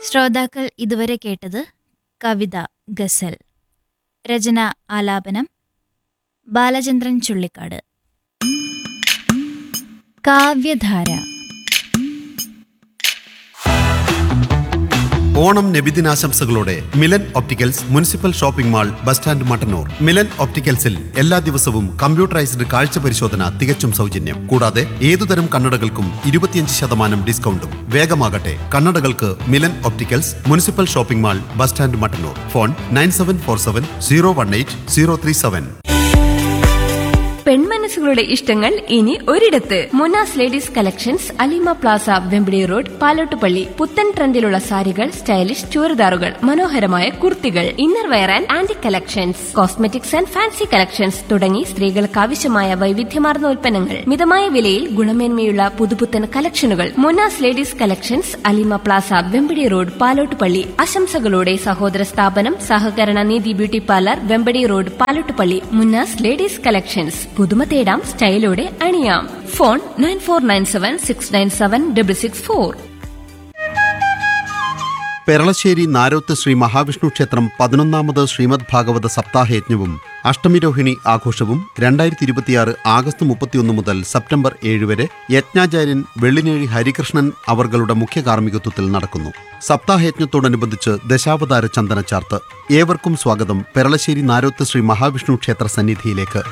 ശ്രോതാക്കൾ ഇതുവരെ കേട്ടത് കവിത ഗസൽ രചന ആലാപനം ബാലചന്ദ്രൻ ചുള്ളിക്കാട് കാവ്യധാര ഓണം നബിദിനാശംസകളോടെ Milan opticals municipal shopping mall bus stand Mattannur Milan ഒപ്റ്റിക്കൽസിൽ എല്ലാ ദിവസവും കമ്പ്യൂട്ടറൈസ്ഡ് കാഴ്ച പരിശോധന തികച്ചും സൗജന്യം കൂടാതെ ഏതുതരം കണ്ണടകൾക്കും ഇരുപത്തിയഞ്ച് ശതമാനം ഡിസ്കൗണ്ടും വേഗമാകട്ടെ കണ്ണടകൾക്ക് Milan opticals municipal shopping mall bus stand Mattannur phone nine seven four seven zero one eight zero three seven പെൺമനസ്സുകളുടെ ഇഷ്ടങ്ങൾ ഇനി ഒരിടത്ത് Munas ladies collections Alima plaza Vempidi road Palottupalli പുത്തൻ ട്രെൻഡിലുള്ള സാരികൾ സ്റ്റൈലിഷ് ചുരിദാറുകൾ മനോഹരമായ കുർത്തികൾ inner wear and aunty collections cosmetics and fancy collections തുടങ്ങി സ്ത്രീകൾക്ക് ആവശ്യമായ വൈവിധ്യമാർന്ന ഉൽപ്പന്നങ്ങൾ മിതമായ വിലയിൽ ഗുണമേന്മയുള്ള പുതുപുത്തൻ കളക്ഷനുകൾ Munas ladies collections Alima plaza Vempadi road Palottupalli ആശംസകളോടെ സഹോദര സ്ഥാപനം സഹകരണ നീതി beauty parlour Vempadi road Palottupalli Munas ladies collections പുതുമ തേടാം സ്റ്റൈലോടെ അണിയാം phone nine four nine seven six nine seven double six four Peralassery Naroth Shri Mahavishnu ക്ഷേത്രം പതിനൊന്നാമത് ശ്രീമദ് ഭാഗവത സപ്താഹയജ്ഞവും അഷ്ടമിരോഹിണി ആഘോഷവും രണ്ടായിരത്തി ഇരുപത്തിയാറ് ആഗസ്റ്റ് മുപ്പത്തിയൊന്ന് മുതൽ സെപ്റ്റംബർ ഏഴ് വരെ യജ്ഞാചാര്യൻ വെള്ളിനേഴി ഹരികൃഷ്ണൻ അവർകളുടെ മുഖ്യ കാർമ്മികത്വത്തിൽ നടക്കുന്നു സപ്താഹയജ്ഞത്തോടനുബന്ധിച്ച് ദശാവതാര ചന്ദനച്ചാർത്ത് ഏവർക്കും സ്വാഗതം പെരളശ്ശേരി നാരോത്ത് ശ്രീ മഹാവിഷ്ണു ക്ഷേത്ര സന്നിധിയിലേക്ക്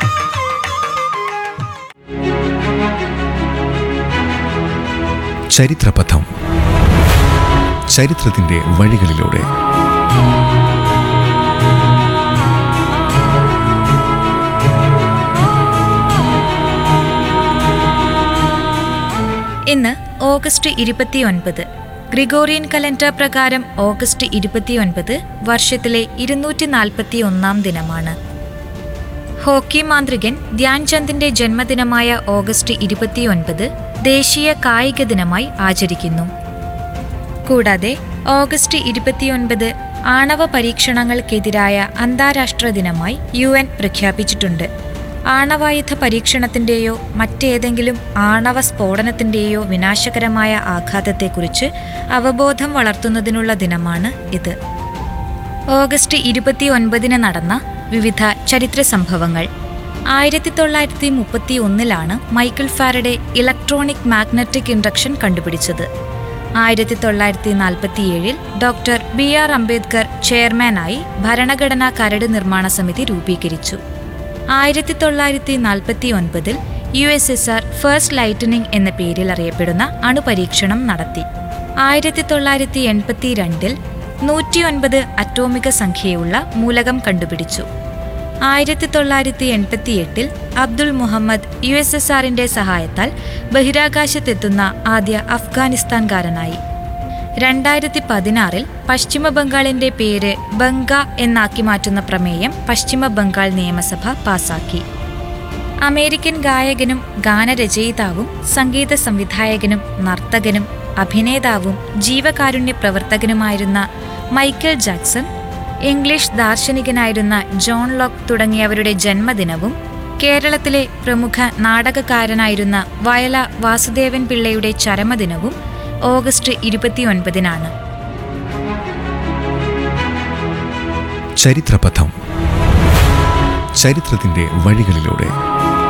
ചരിത്രപഥം ചരിത്രത്തിന്റെ വഴികളിലൂടെ ഇന്ന് ഓഗസ്റ്റ് ഇരുപത്തിയൊൻപത് ഗ്രിഗോറിയൻ കലണ്ടർ പ്രകാരം ഓഗസ്റ്റ് ഇരുപത്തിയൊൻപത് വർഷത്തിലെ ഇരുന്നൂറ്റി നാൽപ്പത്തി ഒന്നാം ദിനമാണ് ഹോക്കി മാന്ത്രികൻ ധ്യാൻചന്ദിന്റെ ജന്മദിനമായ ഓഗസ്റ്റ് ഇരുപത്തിയൊൻപത് ദേശീയ കായിക ദിനമായി ആചരിക്കുന്നു കൂടാതെ ഓഗസ്റ്റ് ഇരുപത്തിയൊൻപത് ആണവ പരീക്ഷണങ്ങൾക്കെതിരായ അന്താരാഷ്ട്ര ദിനമായി യു എൻ പ്രഖ്യാപിച്ചിട്ടുണ്ട് ആണവായുധ പരീക്ഷണത്തിന്റെയോ മറ്റേതെങ്കിലും ആണവ സ്ഫോടനത്തിന്റെയോ വിനാശകരമായ ആഘാതത്തെക്കുറിച്ച് അവബോധം വളർത്തുന്നതിനുള്ള ദിനമാണ് ഇത് ഓഗസ്റ്റ് ഇരുപത്തി ഒൻപതിന് നടന്ന വിവിധ ചരിത്ര സംഭവങ്ങൾ ആയിരത്തി തൊള്ളായിരത്തി മുപ്പത്തി ഒന്നിലാണ് Michael Faraday electronic magnetic induction കണ്ടുപിടിച്ചത് ആയിരത്തി തൊള്ളായിരത്തി നാൽപ്പത്തിയേഴിൽ ഡോക്ടർ ബി ആർ അംബേദ്കർ ചെയർമാനായി ഭരണഘടനാ കരട് നിർമ്മാണ സമിതി രൂപീകരിച്ചു ആയിരത്തി തൊള്ളായിരത്തി നാൽപ്പത്തി ഒൻപതിൽ U S S R first lightning എന്ന പേരിൽ അറിയപ്പെടുന്ന അണുപരീക്ഷണം നടത്തി ആയിരത്തി തൊള്ളായിരത്തി എൺപത്തി രണ്ടിൽ നൂറ്റിയൊൻപത് അറ്റോമിക സംഖ്യയുള്ള മൂലകം കണ്ടുപിടിച്ചു ആയിരത്തി തൊള്ളായിരത്തി എൺപത്തിയെട്ടിൽ Abdul Muhammad U S S ആറിന്റെ സഹായത്താൽ ബഹിരാകാശത്തെത്തുന്ന ആദ്യ അഫ്ഗാനിസ്ഥാൻകാരനായി രണ്ടായിരത്തി പതിനാറിൽ പശ്ചിമ ബംഗാളിന്റെ പേര് ബംഗ എന്നാക്കി മാറ്റുന്ന പ്രമേയം പശ്ചിമ ബംഗാൾ നിയമസഭ പാസാക്കി അമേരിക്കൻ ഗായകനും ഗാനരചയിതാവും സംഗീത സംവിധായകനും നർത്തകനും അഭിനേതാവും ജീവകാരുണ്യ പ്രവർത്തകനുമായിരുന്ന മൈക്കൽ ജാക്സൺ ഇംഗ്ലീഷ് ദാർശനികനായിരുന്ന ജോൺ ലോക്ക് തുടങ്ങിയവരുടെ ജന്മദിനവും കേരളത്തിലെ പ്രമുഖ നാടകകാരനായിരുന്ന വയല വാസുദേവൻ പിള്ളയുടെ ചരമദിനവും ഓഗസ്റ്റ് ഇരുപത്തിയൊൻപതിനാണ് ചരിത്രപഥം ചരിത്രത്തിന്റെ വഴികളിലൂടെ